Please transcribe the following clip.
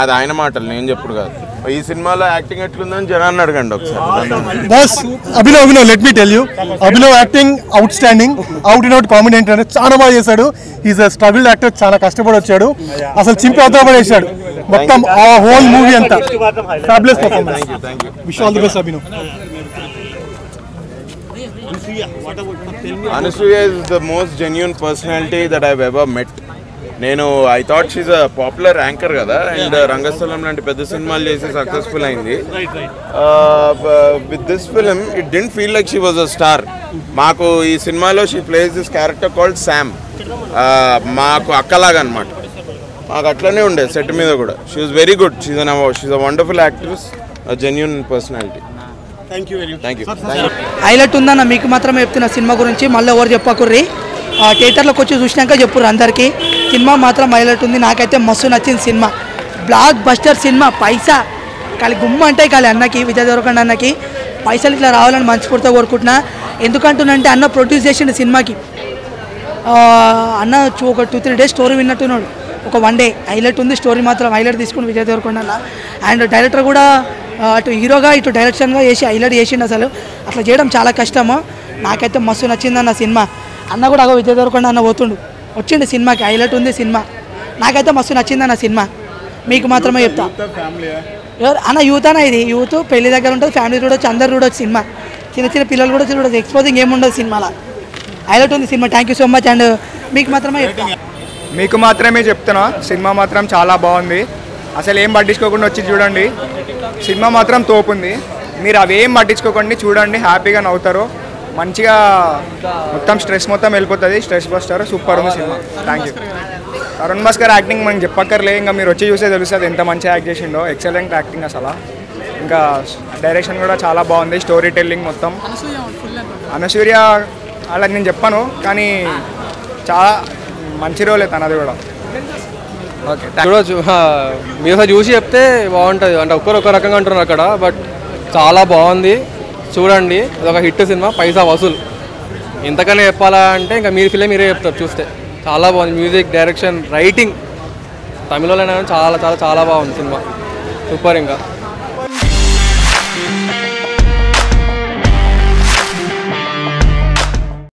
అది ఆయన మాటలు నేను చెప్పుడు కాదు ఈ సినిమాలో యాక్టింగ్ ఎట్లుందని జనాన్ని అడగండి ఒకసారి boss Abhinav Abhinav let me tell you Abhinav acting outstanding out and out comedy అంటే చాలా బాగా చేశాడు ఈజ్ అ స్ట్రగుల్ యాక్టర్ చాలా కష్టపడి వచ్చాడు అసలు చింపి అవతల పడేశాడు మొత్తం ఆ హోల్ మూవీ అంతా fabulous performance wish all the best Abhinav Anasuya is the most genuine personality that I've ever met నేను I thought she's a popular anchor కదా అండ్ రంగస్థలం లాంటి పెద్ద సినిమాలు చేసి సక్సెస్ఫుల్ అయింది with this film it didn't feel like she was a star మాకు ఈ సినిమాలో she plays this character called Sam మాకు అక్కలాగా అనమాట మాకు అట్లనే ఉండే సెట్ మీద కూడా she was very good she's an she's a wonderful actress genuine personality thank you thank you highlight ఉందన్న మీకు మాత్రమే చెప్తున్నా సినిమా గురించి మళ్ళీ ఎవరు చెప్పకుర్రి ఆ, థియేటర్లోకి వచ్చి చూసినాక చెప్పుర్రు అందరికీ సినిమా మాత్రం హైలైట్ ఉంది నాకైతే మస్తు నచ్చింది సినిమా బ్లాక్ బస్టర్ సినిమా పైసా కాలి గుమ్మ అంటే కాలి అన్నకి విజయ్ దేవరకొండ అన్నకి పైసలు ఇట్లా రావాలని మనస్ఫూర్తిగా కోరుకుంటున్నా ఎందుకంటున్నంటే అన్న ప్రొడ్యూస్ చేసిండు సినిమాకి ఆ, అన్న చూ- ఒక టూ త్రీ డేస్ స్టోరీ విన్నట్టున్నాడు ఒక వన్ డే హైలైట్ ఉంది స్టోరీ మాత్రం హైలైట్ తీసుకుని విజయ్ దేవరకొండ అన్న అండ్ డైరెక్టర్ కూడా ఆ, అటు హీరోగా ఇటు డైరెక్షన్గా చేసి హైలైట్ చేసిండు అసలు అట్లా చేయడం చాలా కష్టము నాకైతే మస్తు నచ్చింది అన్న సినిమా అన్న కూడా అగో విజయ్ దేవరకొండ అన్న పోతుండు వచ్చిండు సినిమాకి హైలైట్ ఉంది సినిమా నాకైతే మస్తు నచ్చింది అన్న సినిమా మీకు మాత్రమే చెప్తా ఎవరు అన్న యూత్ అన్న ఇది యూత్ పెళ్లి దగ్గర ఉంటుంది ఫ్యామిలీ చూడొచ్చు అందరు చూడొచ్చు సినిమా చిన్న చిన్న పిల్లలు కూడా చూడొచ్చు ఎక్స్పోజింగ్ ఏముండదు సినిమాలో హైలైట్ ఉంది సినిమా thank you so much and మీకు మాత్రమే చెప్తా మీకు మాత్రమే చెప్తున్నా సినిమా మాత్రం చాలా బాగుంది అసలు ఏం పట్టించుకోకుండా వచ్చి చూడండి సినిమా మాత్రం తోపుంది మీరు అవేం పట్టించుకోకండి చూడండి హ్యాపీగా నవ్వుతారు మంచిగా మొత్తం స్ట్రెస్ మొత్తం వెళ్ళిపోతుంది స్ట్రెస్ బస్టర్ సూపర్ ఉంది సినిమా thank you Tarun Bhaskar acting మనకి చెప్పక్కర్లే ఇంకా మీరు వచ్చి చూసే తెలుస్తుంది ఎంత మంచిగా యాక్ట్ చేసిండో ఎక్సలెంట్ యాక్టింగ్ అసలు ఇంకా డైరెక్షన్ కూడా చాలా బాగుంది స్టోరీ టెల్లింగ్ మొత్తం అనసూర్య అలా నేను చెప్పాను కానీ చాలా మంచి రోలే తనది కూడా ఓకే చూడవచ్చు హా, మీరు ఒకసారి చూసి చెప్తే బాగుంటుంది అంటే ఒక్కరు ఒక రకంగా అంటున్నారు అక్కడ బట్ చాలా బాగుంది చూడండి అదొక హిట్ సినిమా పైసా వసూలు ఇంతకనే చెప్పాలా అంటే ఇంకా మీరు ఫిలిం మీరే చెప్తారు చూస్తే చాలా బాగుంది మ్యూజిక్ డైరెక్షన్ రైటింగ్ తమిళలోనే చాలా చాలా చాలా బాగుంది సినిమా సూపర్ ఇంకా